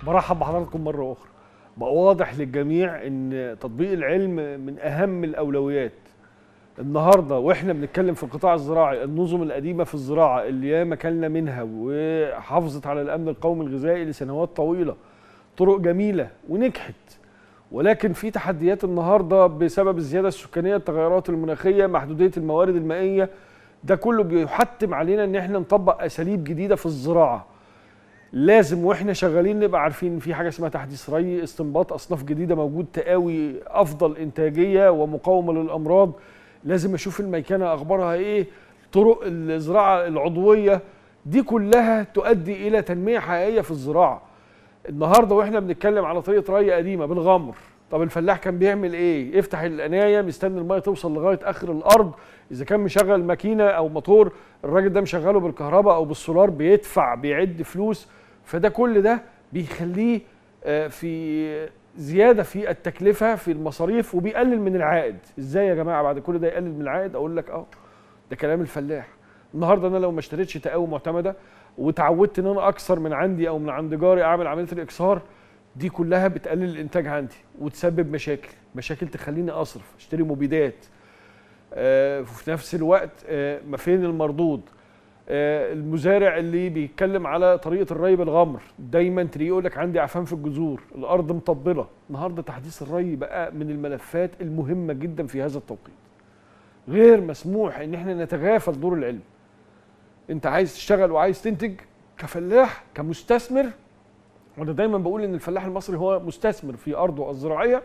برحب بحضراتكم مرة أخرى بقى واضح للجميع إن تطبيق العلم من أهم الأولويات النهاردة وإحنا بنتكلم في القطاع الزراعي النظم القديمة في الزراعة اللي ياما كلنا منها وحافظت على الأمن القومي الغذائي لسنوات طويلة طرق جميلة ونجحت ولكن في تحديات النهارده بسبب الزياده السكانيه التغيرات المناخيه محدوديه الموارد المائيه ده كله بيحتم علينا ان احنا نطبق اساليب جديده في الزراعه لازم واحنا شغالين نبقى عارفين ان في حاجه اسمها تحديث ري استنباط اصناف جديده موجود تقاوي افضل انتاجيه ومقاومه للامراض لازم اشوف الميكنه اخبارها ايه طرق الزراعه العضويه دي كلها تؤدي الى تنميه حقيقيه في الزراعه النهارده واحنا بنتكلم على طريقه ري قديمه بالغمر طب الفلاح كان بيعمل ايه يفتح القنايه مستني الميه توصل لغايه اخر الارض اذا كان مشغل ماكينه او موتور الراجل ده مشغله بالكهرباء او بالسولار بيدفع بيعد فلوس فده كل ده بيخليه آه، في زياده في التكلفه في المصاريف وبيقلل من العائد ازاي يا جماعه بعد كل ده يقلل من العائد اقول لك اه ده كلام الفلاح النهارده انا لو ما اشتريتش تقاوي معتمده وتعودت ان انا اكثر من عندي او من عند جاري اعمل عمليه الاكسار دي كلها بتقلل الانتاج عندي وتسبب مشاكل مشاكل تخليني اصرف اشتري مبيدات آه، وفي نفس الوقت آه، ما فين المردود آه، المزارع اللي بيتكلم على طريقه الري بالغمر دايما تلاقيه يقول لك عندي عفان في الجذور الارض مطبله النهارده تحديث الري بقى من الملفات المهمه جدا في هذا التوقيت غير مسموح ان احنا نتغافل دور العلم انت عايز تشتغل وعايز تنتج كفلاح كمستثمر وانا دايما بقول ان الفلاح المصري هو مستثمر في ارضه الزراعيه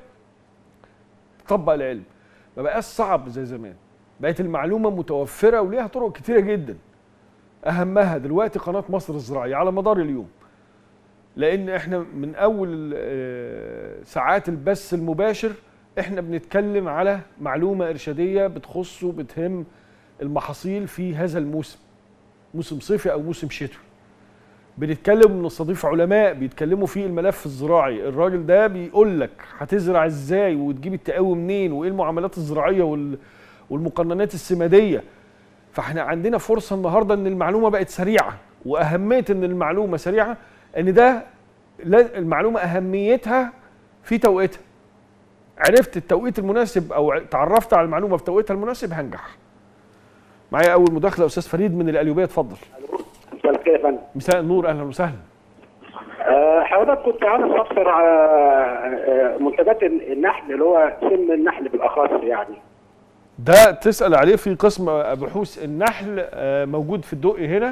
طبق العلم ما بقاش صعب زي زمان بقت المعلومه متوفره وليها طرق كتيره جدا اهمها دلوقتي قناه مصر الزراعيه على مدار اليوم لان احنا من اول آه، ساعات البث المباشر احنا بنتكلم على معلومه ارشاديه بتخص وبتهم المحاصيل في هذا الموسم موسم صيفي او موسم شتوي بنتكلم نستضيف علماء بيتكلموا في الملف الزراعي الراجل ده بيقول لك هتزرع ازاي وتجيب التقاوي منين وايه المعاملات الزراعيه وال- والمقننات السماديه فاحنا عندنا فرصه النهارده ان المعلومه بقت سريعه واهميه ان المعلومه سريعه ان ده لا- المعلومه اهميتها في توقيتها عرفت التوقيت المناسب او تعرفت على المعلومه في توقيتها المناسب هنجح معايا اول مداخله استاذ فريد من القليوبيه اتفضل مساء الخير يا فندم مساء النور اهلا وسهلا آه، حضرتك كنت عايز استفسر على آه، منتجات النحل اللي هو سم النحل بالاخص يعني ده تسال عليه في قسم بحوث النحل آه، موجود في الدقي هنا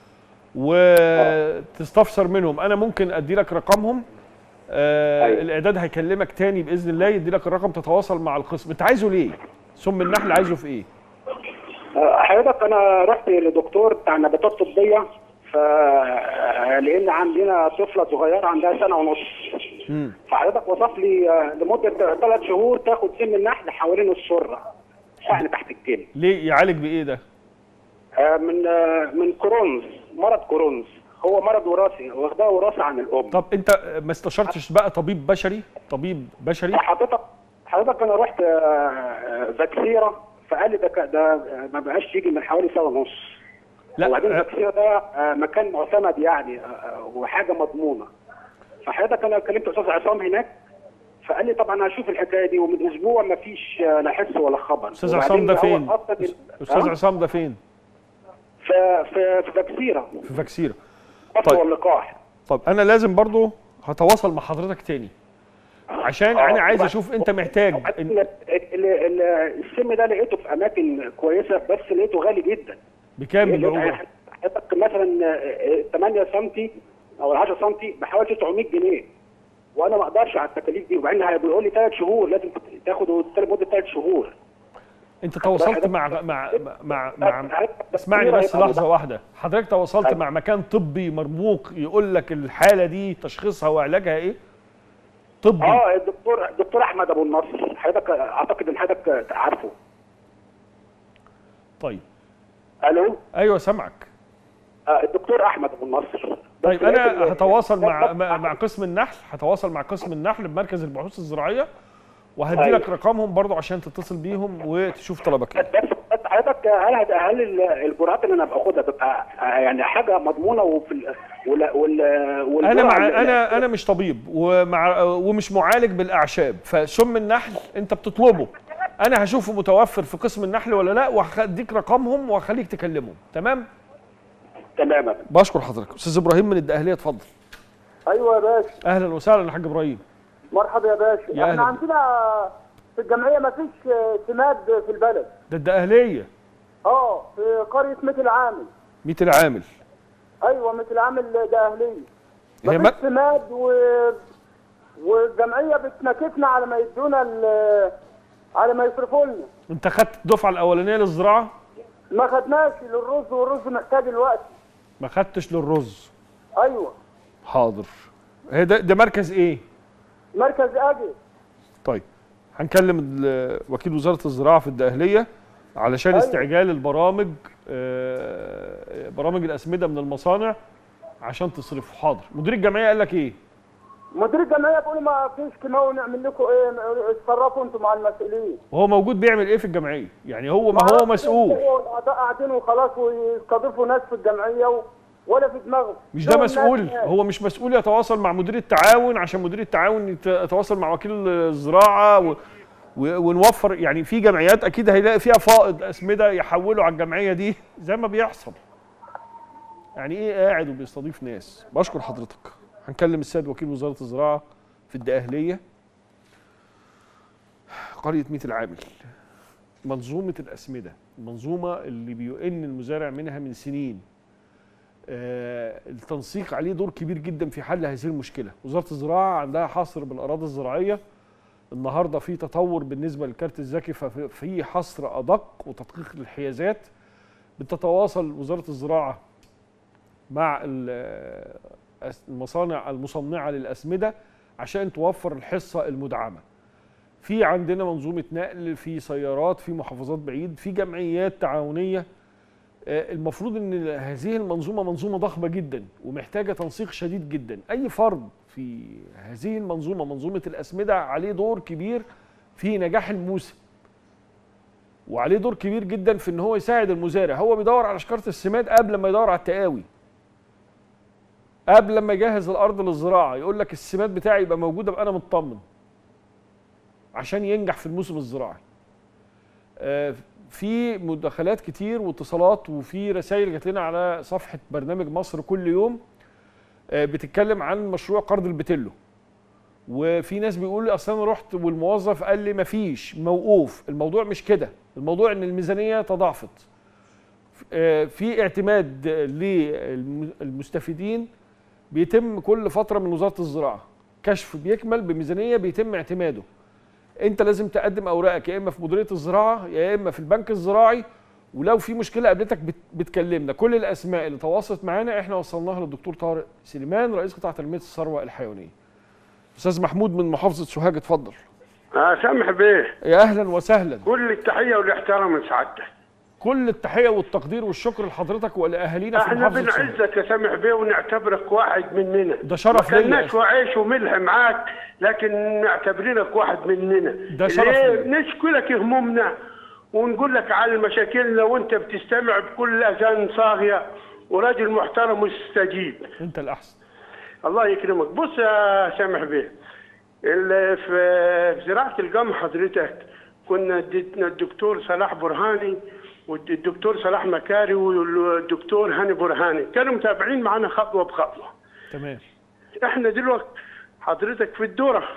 وتستفسر منهم انا ممكن ادي لك رقمهم آه، أيوة. الاعداد هيكلمك تاني باذن الله يدي لك الرقم تتواصل مع القسم انت عايزه ليه سم النحل عايزه في ايه آه، حضرتك انا رحت لدكتور بتاع نباتات طبيه ف آه، لان عندنا طفله صغيره عندها سنه ونص مم. فحضرتك وصف لي آه، لمده ثلاث شهور تاخد سم النحل حوالين السره يعني تحت الجلد ليه يعالج بايه ده آه، من آه، من كرونز مرض كرونز هو مرض وراثي واخداه وراثي عن الام طب انت ما استشرتش بقى طبيب بشري طبيب بشري حضرتك حضرتك انا رحت آه، آه، فاكسيرا فقال لي ده ك- ده آه، ما بقاش يجي من حوالي سنه ونص وبعدين لا آه، فاكسيرا ده آه، مكان معتمد يعني آه، آه، وحاجه مضمونه فحضرتك انا كلمت استاذ عصام هناك فقال لي طبعا هشوف الحكايه دي ومن اسبوع ما فيش آه، لا حس ولا خبر استاذ وبعدين عصام ده هو فين أصلاً ال- استاذ آه؟ عصام ده فين في في في فاكسيرا في فاكسيرا قصر طيب. واللقاح طب انا لازم برضو هتواصل مع حضرتك تاني عشان آه، انا عايز وبعد- اشوف انت محتاج إن- ال- ال- ال- السم ده لقيته في اماكن كويسه بس لقيته غالي جدا بكام لقيته بيبيعوه حضرتك مثلا آه، 8 سم او 10 سم بحوالي 900 جنيه وانا ما اقدرش على التكاليف دي وبعدين بيقول لي ثلاث شهور لازم تاخد مده ثلاث شهور انت تواصلت مع مع مع, مع اسمعني بس لحظه واحده حضرتك تواصلت أيوة. مع مكان طبي مرموق يقول لك الحاله دي تشخيصها وعلاجها ايه طبي اه الدكتور الدكتور احمد ابو النصر حضرتك اعتقد ان حضرتك عارفه طيب الو ايوه سامعك آه الدكتور احمد ابو النصر بس طيب لقيت انا ال- هتواصل مع بس- مع مع قسم النحل هتواصل مع قسم النحل بمركز البحوث الزراعيه وهدي أيوة. لك رقمهم برضو عشان تتصل بيهم وتشوف طلبك ايه بس بس حضرتك هل هت- هل ال- الجرعات اللي انا باخدها تبقى آه، يعني حاجه مضمونه وفي ال... ولا ولا انا مع والجرعة انا انا مش طبيب ومع ومش معالج بالاعشاب فسم النحل انت بتطلبه انا هشوفه متوفر في قسم النحل ولا لا وهديك رقمهم وهخليك تكلمهم تمام تماما بشكر حضرتك استاذ ابراهيم من الدقهليه اتفضل ايوه يا باشا اهلا وسهلا يا حاج ابراهيم مرحبا يا باشا يا أهلا. احنا عندنا في الجمعيه ما فيش سماد في البلد ده الدقهليه اه في قريه مثل عامل 100 العامل ايوه مثل عامل ده اهليه هي ما ما- فيش سماد و... والجمعيه بتناكفنا على ما يدونا ال... على ما يصرفوا لنا انت خدت الدفعه الاولانيه للزراعه ما خدناش للرز والرز محتاج الوقت ما خدتش للرز ايوه حاضر هي ده, ده مركز ايه مركز اجل طيب هنكلم ال- وكيل وزاره الزراعه في الدقهليه علشان أيوة. استعجال البرامج آه، برامج الاسمده من المصانع عشان تصرف حاضر مدير الجمعيه قال لك ايه مدير الجمعيه بيقول ما فيش كيماوي نعمل لكم ايه اتصرفوا انتم مع المسؤولين وهو موجود بيعمل ايه في الجمعيه يعني هو ما هو مسؤول هو الاعضاء قاعدين وخلاص ويستضيفوا ناس في الجمعيه و... ولا في دماغهم مش ده دول مسؤول ناس- هو مش مسؤول يتواصل مع مدير التعاون عشان مدير التعاون يت- يتواصل مع وكيل الزراعه و... و- ونوفر يعني في جمعيات اكيد هيلاقي فيها فائض اسمده يحولوا على الجمعيه دي زي ما بيحصل يعني ايه قاعد وبيستضيف ناس بشكر حضرتك هنكلم السيد وكيل وزاره الزراعه في الدقهليه قريه ميت العامل منظومه الاسمده المنظومه اللي بيؤن المزارع منها من سنين آه، التنسيق عليه دور كبير جدا في حل هذه المشكله وزاره الزراعه عندها حصر بالاراضي الزراعيه النهارده في تطور بالنسبه للكارت الذكي ففي حصر ادق وتدقيق للحيازات بتتواصل وزاره الزراعه مع ال- أس- المصانع المصنعه للاسمده عشان توفر الحصه المدعمه في عندنا منظومه نقل في سيارات في محافظات بعيد في جمعيات تعاونيه آه، المفروض ان هذه المنظومه منظومه ضخمه جدا ومحتاجه تنسيق شديد جدا اي فرد في هذه المنظومه منظومه الاسمده عليه دور كبير في نجاح الموسم وعليه دور كبير جدا في ان هو يساعد المزارع هو بيدور على شكاره السماد قبل ما يدور على التقاوي قبل ما يجهز الارض للزراعه يقول لك السماد بتاعي يبقى موجود ابقى انا مطمن عشان ينجح في الموسم الزراعي آه، في مداخلات كتير واتصالات وفي رسائل جات لنا على صفحه برنامج مصر كل يوم آه، بتتكلم عن مشروع قرض البتلو وفي ناس بيقول اصل انا رحت والموظف قال لي مفيش موقوف الموضوع مش كده الموضوع ان الميزانيه تضاعفت آه، في اعتماد للمستفيدين بيتم كل فتره من وزاره الزراعه كشف بيكمل بميزانيه بيتم اعتماده انت لازم تقدم اوراقك يا اما في مديريه الزراعه يا اما في البنك الزراعي ولو في مشكله قابلتك بت- بتكلمنا كل الاسماء اللي تواصلت معانا احنا وصلناها للدكتور طارق سليمان رئيس قطاع تنميه الثروه الحيوانيه استاذ محمود من محافظه سوهاج اتفضل آه سامح بيه يا اهلا وسهلا كل التحية والاحترام من سعادتك كل التحيه والتقدير والشكر لحضرتك ولاهالينا في احنا محافظه سوهاج بنعزك يا سامح بيه ونعتبرك واحد مننا ده شرف ما ليا. كناش وعيش وملح معاك لكن معتبرينك واحد مننا ده شرف ليه؟ ليا. نشكي لك همومنا ونقول لك على مشاكلنا وانت بتستمع بكل اذان صاغيه وراجل محترم وتستجيب انت الاحسن الله يكرمك بص يا سامح بيه ال- في في زراعة القمح حضرتك كنا اديتنا الدكتور صلاح برهاني والدكتور صلاح مكاري والدكتور هاني برهاني كانوا متابعين معنا خطوة بخطوة تمام احنا دلوقتي حضرتك في الدورة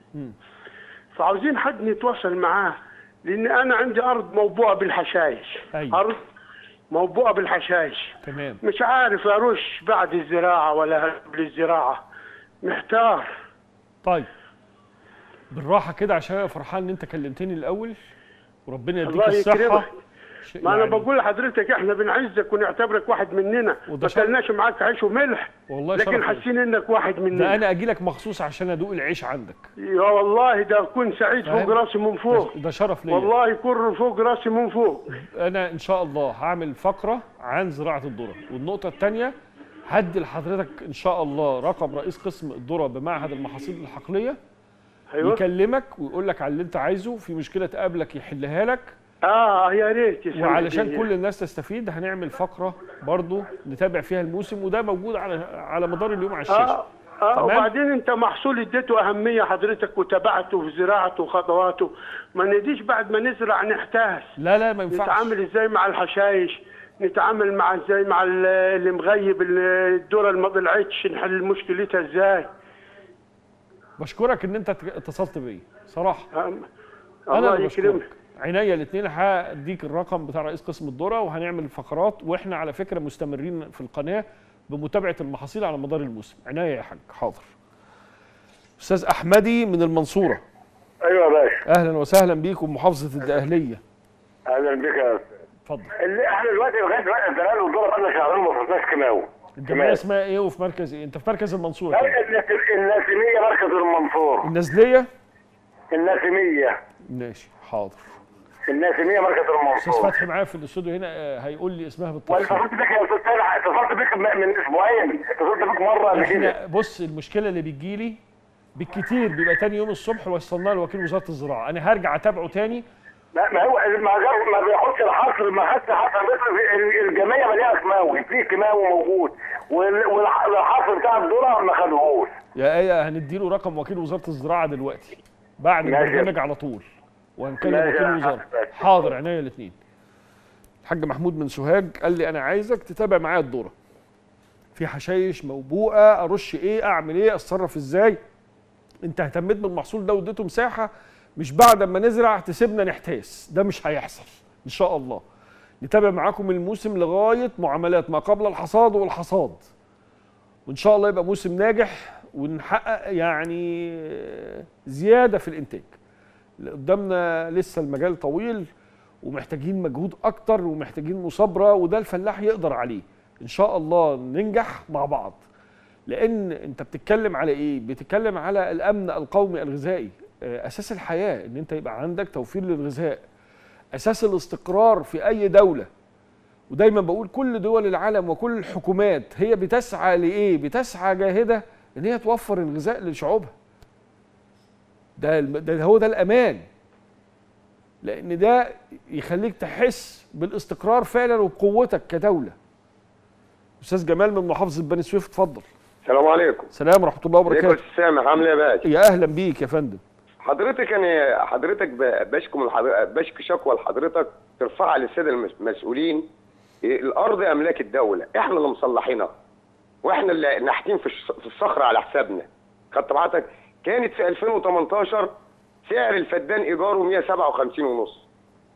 فعاوزين حد نتواصل معاه لان انا عندي ارض موبوءة بالحشائش أيوة. ارض موبوءة بالحشائش تمام مش عارف ارش بعد الزراعه ولا قبل الزراعه محتار طيب بالراحه كده عشان انا فرحان ان انت كلمتني الاول وربنا يديك الله الصحه يكرمك. ش- ما انا يعني بقول لحضرتك احنا بنعزك ونعتبرك واحد مننا وده ما شرف. كلناش معاك عيش وملح والله لكن شرف ليا. حاسين انك واحد ده مننا انا اجي لك مخصوص عشان ادوق العيش عندك يا والله ده اكون سعيد فاهم؟ فوق راسي من فوق ده, ده شرف ليا والله يكون فوق راسي من فوق انا ان شاء الله هعمل فقره عن زراعه الذره والنقطه الثانيه هدي لحضرتك ان شاء الله رقم رئيس قسم الذره بمعهد المحاصيل الحقليه ايوه يكلمك ويقول لك على اللي انت عايزه في مشكله تقابلك يحلها لك اه يا ريت يا سامح وعلشان بيه. كل الناس تستفيد هنعمل فقره برضو نتابع فيها الموسم وده موجود على على مدار اليوم على الشاشه اه اه تمام. وبعدين انت محصول اديته اهميه حضرتك وتابعته في زراعته وخطواته ما نديش بعد ما نزرع نحتاس لا لا ما ينفعش نتعامل ازاي مع الحشايش نتعامل مع ازاي مع ال- اللي مغيب ال- الذره اللي ما طلعتش نحل مشكلتها ازاي بشكرك ان انت اتصلت بيا صراحه آه، انا الله اللي يكرمك بشكرك عينيا الاثنين هديك الرقم بتاع رئيس قسم الذره وهنعمل فقرات واحنا على فكره مستمرين في القناه بمتابعه المحاصيل على مدار الموسم عناية يا حاج حاضر استاذ احمدي من المنصوره ايوه يا باشا اهلا وسهلا بيكم محافظه الدقهليه اهلا بك يا استاذ اتفضل اللي احنا دلوقتي لغايه دلوقتي الدلال والدولار بقالنا شهرين ما وصلناش كيماوي الجمعيه اسمها ايه وفي مركز ايه انت في مركز المنصوره كده. الناسميه مركز المنصور النزليه الناسميه ماشي حاضر الناسميه مركز استاذ المنصور فتحي معايا في الاستوديو هنا آه، هيقول لي اسمها بالتفصيل واتصلت بك يا استاذ سامح اتصلت بك م- من اسبوعين اتصلت بك مره قبل كده احنا بص المشكله اللي بتجي لي بالكتير بيبقى تاني يوم الصبح وصلناها لوكيل وزاره الزراعه انا هرجع اتابعه تاني ما ما هو ما جاب ما بياخدش الحصر ما خدش حصر بس ال- الجمعيه مليانه كيماوي في كيماوي موجود وال- والح- والحصر بتاع الذره ما خدوهوش يا ايه هنديله رقم وكيل وزاره الزراعه دلوقتي بعد ماشي. البرنامج على طول وهنكلم ماشي وكيل يا الوزاره حاج. حاضر عينيا الاثنين الحاج محمود من سوهاج قال لي انا عايزك تتابع معايا الذره في حشايش موبوءه ارش ايه اعمل ايه اتصرف ازاي انت اهتميت بالمحصول ده واديته مساحه مش بعد ما نزرع تسيبنا نحتاس ده مش هيحصل ان شاء الله نتابع معاكم الموسم لغايه معاملات ما قبل الحصاد والحصاد وان شاء الله يبقى موسم ناجح ونحقق يعني زياده في الانتاج اللي قدامنا لسه المجال طويل ومحتاجين مجهود اكتر ومحتاجين مصابره وده الفلاح يقدر عليه ان شاء الله ننجح مع بعض لان انت بتتكلم على ايه بتتكلم على الامن القومي الغذائي آه، اساس الحياه ان انت يبقى عندك توفير للغذاء اساس الاستقرار في اي دوله ودايما بقول كل دول العالم وكل الحكومات هي بتسعى لايه بتسعى جاهده ان هي توفر الغذاء لشعوبها ده الم- ده هو ده الامان لان ده يخليك تحس بالاستقرار فعلا وبقوتك كدوله استاذ جمال من محافظه بني سويف اتفضل السلام عليكم سلام ورحمه الله ازيك يا وبركاته استاذ سامح عامل ايه يا باشا يا اهلا بيك يا فندم حضرتك انا حضرتك ب- بشكو من حضرتك بشكي شكوى لحضرتك ترفعها للساده المس- المسؤولين إيه، الارض املاك الدوله احنا اللي مصلحينها واحنا اللي ناحتين في الش- في الصخر على حسابنا خدت بعتك كانت في 2018 سعر الفدان ايجاره 157 ونص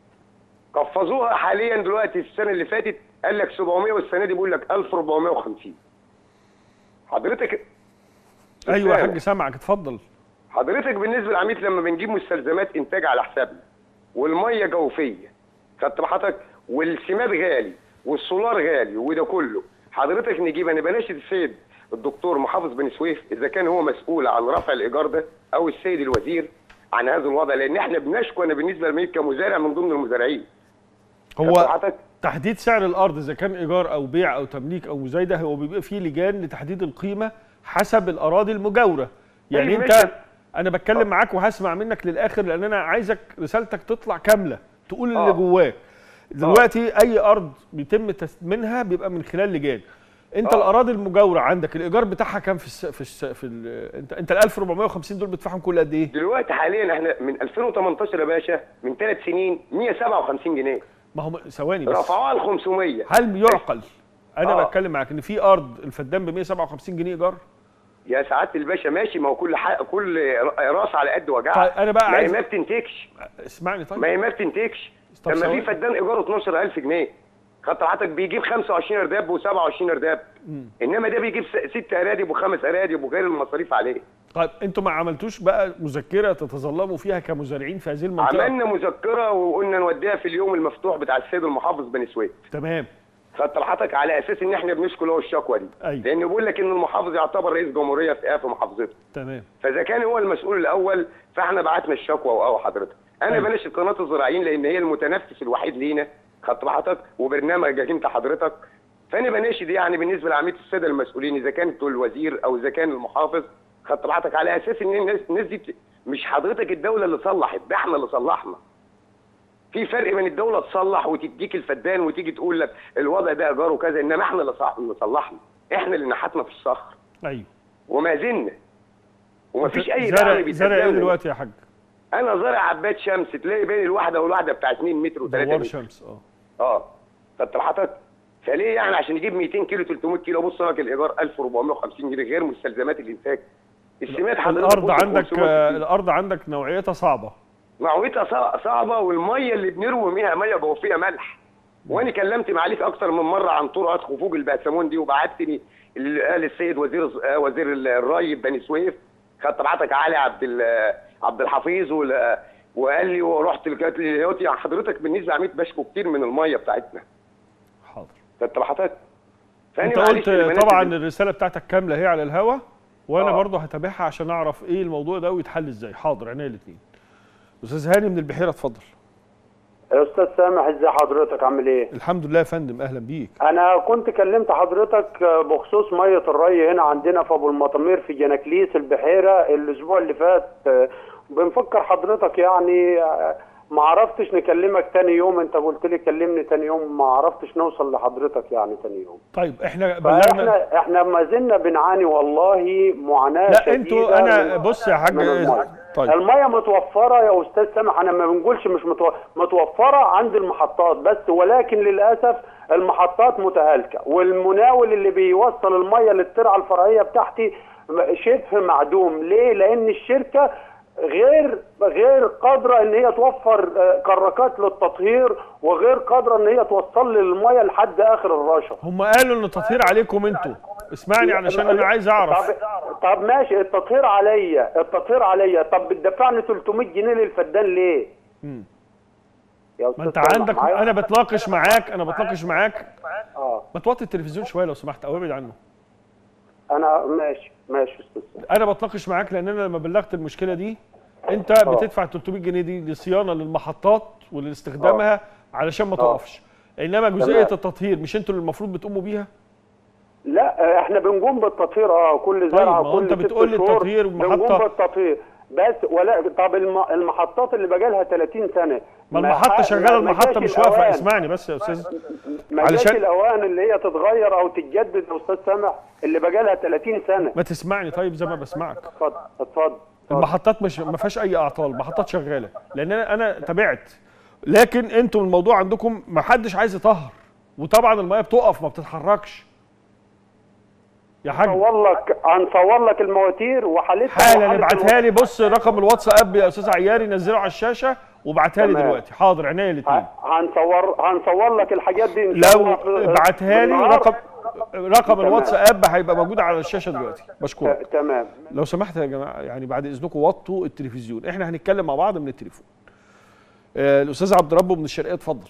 قفزوها حاليا دلوقتي السنه اللي فاتت قال لك 700 والسنه دي بيقول لك 1450 حضرتك ايوه يا سامح. حاج سامعك اتفضل حضرتك بالنسبه للعميد لما بنجيب مستلزمات انتاج على حسابنا والميه جوفيه خدت حضرتك والسماد غالي والسولار غالي وده كله حضرتك نجيب انا بناشد السيد الدكتور محافظ بني سويف اذا كان هو مسؤول عن رفع الايجار ده او السيد الوزير عن هذا الوضع لان احنا بنشكو انا بالنسبه للميت كمزارع من ضمن المزارعين خدت هو حضرتك تحديد سعر الارض اذا كان ايجار او بيع او تمليك او مزايده هو بيبقى فيه لجان لتحديد القيمه حسب الاراضي المجاوره يعني طيب انت ماشي. انا بتكلم معاك وهسمع منك للاخر لان انا عايزك رسالتك تطلع كامله تقول اللي آه. جواك دلوقتي اي ارض بيتم تثمينها بيبقى من خلال لجان انت آه. الاراضي المجاوره عندك الايجار بتاعها كام في الس... في الس... في ال... انت انت ال 1450 دول بتدفعهم كل قد ايه دلوقتي حاليا احنا من 2018 يا باشا من ثلاث سنين 157 جنيه ما هو ثواني بس رفعوها ل 500 هل يعقل انا آه. بتكلم معاك ان في ارض الفدان ب 157 جنيه ايجار يا سعاده الباشا ماشي ما هو كل حق كل راس على قد وجعها طيب أنا بقى ما هي عايز- ما بتنتجش اسمعني طيب ما هي ما بتنتجش طب لما ثواني. في فدان ايجاره 12000 جنيه خط حضرتك بيجيب 25 ارداب و27 ارداب انما ده بيجيب س- ست ارادب وخمس ارادب وغير المصاريف عليه طيب انتوا ما عملتوش بقى مذكره تتظلموا فيها كمزارعين في هذه المنطقه عملنا مذكره وقلنا نوديها في اليوم المفتوح بتاع السيد المحافظ بني سويف تمام خدت حضرتك على اساس ان احنا بنشكو له الشكوى دي أيوة. لان بيقول لك ان المحافظ يعتبر رئيس جمهوريه في في محافظته تمام فاذا كان هو المسؤول الاول فاحنا بعتنا الشكوى وقوى حضرتك انا أيوة. بلاش قناه الزراعيين لان هي المتنفس الوحيد لينا خدت حضرتك وبرنامجك انت حضرتك فانا بناشد يعني بالنسبه لعميد الساده المسؤولين اذا كان الوزير او اذا كان المحافظ خدت حضرتك على اساس ان الناس الناس دي بت- مش حضرتك الدوله اللي صلحت ده احنا اللي صلحنا في فرق بين الدوله تصلح وتديك الفدان وتيجي تقول لك الوضع ده ايجاره كذا انما احنا اللي صح- اللي صلحنا احنا اللي نحتنا في الصخر ايوه وما زلنا ومفيش اي دعم زرع زرع ايه بيتقدم لنا. دلوقتي يا حاج انا زارع عباد شمس تلاقي بين الواحده والواحده بتاع 2 متر و3 دوار متر شمس اه اه طب حضرتك فليه يعني عشان يجيب 200 كيلو 300 كيلو بص سمك الايجار 1450 جنيه غير مستلزمات الانتاج السماد حضرتك الارض وصل عندك 500 آه، كيلو. الارض عندك نوعيتها صعبه معويتها صع- صعبه والميه اللي بنروي بيها ميه جوفيه ملح وانا كلمت معاليك اكتر من مره عن طرقات خفوج البقسمون دي وبعتني اللي قال السيد وزير آه، وزير الري بني سويف خدت طبعتك علي عبد ال- عبد الحفيظ وال- وقال لي ورحت لقيت لي دلوقتي حضرتك بالنسبه لعميد بشكو كتير من الميه بتاعتنا حاضر خدت حضرتك انت معلش قلت البنات طبعا اللي- الرساله بتاعتك كامله هي على الهوا وانا آه. برضه هتابعها عشان اعرف ايه الموضوع ده ويتحل ازاي حاضر عينيا الاثنين استاذ هاني من البحيره اتفضل يا استاذ سامح ازي حضرتك عامل ايه الحمد لله يا فندم اهلا بيك انا كنت كلمت حضرتك بخصوص ميه الري هنا عندنا في ابو المطامير في جناكليس البحيره الاسبوع اللي فات بنفكر حضرتك يعني ما عرفتش نكلمك تاني يوم انت قلت لي كلمني تاني يوم ما عرفتش نوصل لحضرتك يعني تاني يوم طيب احنا بلغنا فاحنا احنا ما زلنا بنعاني والله معاناه لا شديده انتوا انا من- بص يا حاج من المية. طيب المية متوفرة يا أستاذ سامح أنا ما بنقولش مش متو- متوفرة عند المحطات بس ولكن للأسف المحطات متهالكة والمناول اللي بيوصل المية للترعة الفرعية بتاعتي شبه معدوم ليه؟ لأن الشركة غير غير قادرة إن هي توفر آه، كراكات للتطهير وغير قادرة إن هي توصل لي المية لحد آخر الرشا هم قالوا ان التطهير عليكم انتوا اسمعني علشان انا عايز اعرف طب, طب ماشي التطهير عليا التطهير عليا طب بتدفعني 300 جنيه للفدان ليه؟ مم. يا ما أستاذ انت سامح عندك معايا؟ انا بتناقش معاك انا بتناقش معاك اه ما توطي التلفزيون شويه لو سمحت او ابعد عنه انا ماشي ماشي يا استاذ سامح. انا بتناقش معاك لان انا لما بلغت المشكله دي انت بتدفع 300 جنيه دي للصيانه للمحطات ولاستخدامها علشان ما تقفش انما جزئيه تمام. التطهير مش انتوا اللي المفروض بتقوموا بيها لا احنا بنقوم بالتطهير اه كل طيب، زرعه ما هو كل انت ست بتقول لي شهور التطهير بنقوم والمحطة. بالتطهير بس ولا طب الم- المحطات اللي بقالها 30 سنه ما المحطه ح- شغاله ما المحطه جاش مش واقفه الأوان. اسمعني بس يا استاذ ما جاش علشان- الاوان اللي هي تتغير او تتجدد يا استاذ سامح اللي بقالها 30 سنه ما تسمعني طيب زي ما بسمعك اتفضل اتفضل المحطات مش ما فيهاش اي اعطال المحطات شغاله لان انا انا تابعت لكن انتوا الموضوع عندكم ما حدش عايز يطهر وطبعا الميه بتقف ما بتتحركش يا حاج هنصور لك هنصور لك المواتير وحالتها حالا وحالة ابعتها لي بص رقم الواتساب يا استاذ عياري نزله على الشاشه وابعتها لي تمام. دلوقتي حاضر عينيا الاثنين ه- هنصور هنصور لك الحاجات دي إن شاء لو الله في- ابعتها لي بالنهار. رقم رقم تمام. الواتساب هيبقى موجود على الشاشه دلوقتي بشكرك ت- تمام لو سمحت يا جماعه يعني بعد اذنكم وطوا التلفزيون احنا هنتكلم مع بعض من التليفون آه الاستاذ عبد ربه من الشرقيه اتفضل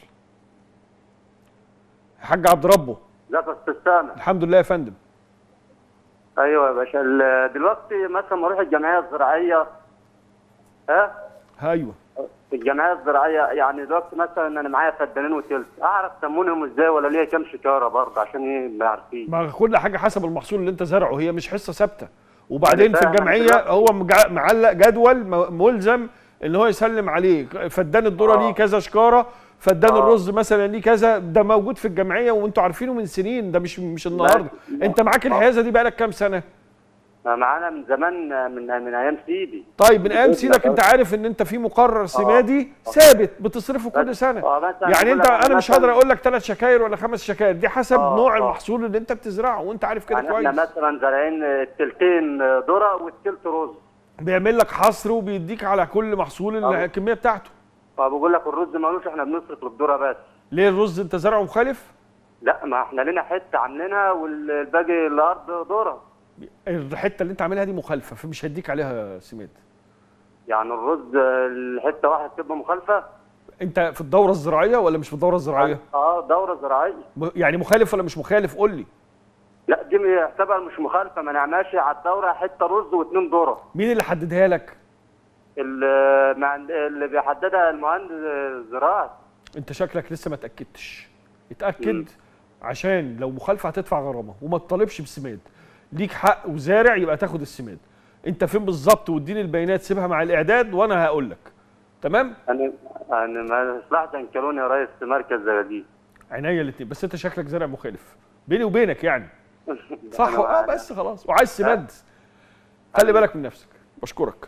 حاج عبد ربه ازيك يا استاذ سامح الحمد لله يا فندم ايوه يا باشا ال- دلوقتي مثلا ما اروح الجمعيه الزراعيه ها ايوه الجمعيه الزراعيه يعني دلوقتي مثلا انا معايا فدانين وتلت اعرف تمونهم ازاي ولا ليا كام شكاره برضه عشان ايه ما عارفين ما كل حاجه حسب المحصول اللي انت زرعه هي مش حصه ثابته وبعدين في فاهم الجمعيه دلوقتي. هو مجع- معلق جدول م- ملزم ان هو يسلم عليه فدان الذره آه. ليه كذا شكاره فدان آه. الرز مثلا ليه كذا ده موجود في الجمعيه وانتوا عارفينه من سنين ده مش مش النهارده انت معاك الحيازه دي بقالك كام سنه معانا من زمان من من ايام سيدي طيب من ايام سيدك انت عارف ان انت في مقرر سمادي ثابت بتصرفه كل سنه آه، مثلا يعني أقول انت لك انا مش مثلا- هقدر اقول لك ثلاث شكاير ولا خمس شكاير دي حسب آه، نوع آه. المحصول اللي انت بتزرعه وانت عارف كده يعني احنا كويس مثلا زارعين التلتين ذره والتلت رز بيعمل لك حصر وبيديك على كل محصول آه. الكميه بتاعته فبقول لك الرز مالوش احنا بنصرف للذره بس ليه الرز انت زرعه مخالف لا ما احنا لنا حته عاملينها والباقي الارض ذره الحته اللي انت عاملها دي مخالفه فمش هديك عليها سماد يعني الرز الحته واحده تبقى مخالفه انت في الدوره الزراعيه ولا مش في الدوره الزراعيه اه دوره زراعيه م- يعني مخالف ولا مش مخالف قول لي لا دي يعتبر مش مخالفه ما نعملش على الدوره حته رز واثنين ذره مين اللي حددها لك اللي مع- اللي بيحددها المهندس الزراعي انت شكلك لسه ما اتاكدتش اتاكد عشان لو مخالفه هتدفع غرامه وما تطالبش بسماد ليك حق وزارع يبقى تاخد السماد انت فين بالظبط واديني البيانات سيبها مع الاعداد وانا هقول لك تمام انا انا مصلحه انكلوني يا ريس في مركز زغاديد عينيا الاثنين بس انت شكلك زرع مخالف بيني وبينك يعني صح أنا اه معاك. بس خلاص وعايز سماد خلي بالك من نفسك بشكرك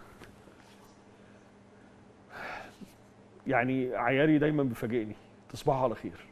يعني عياري دايما بيفاجئني تصبحوا على خير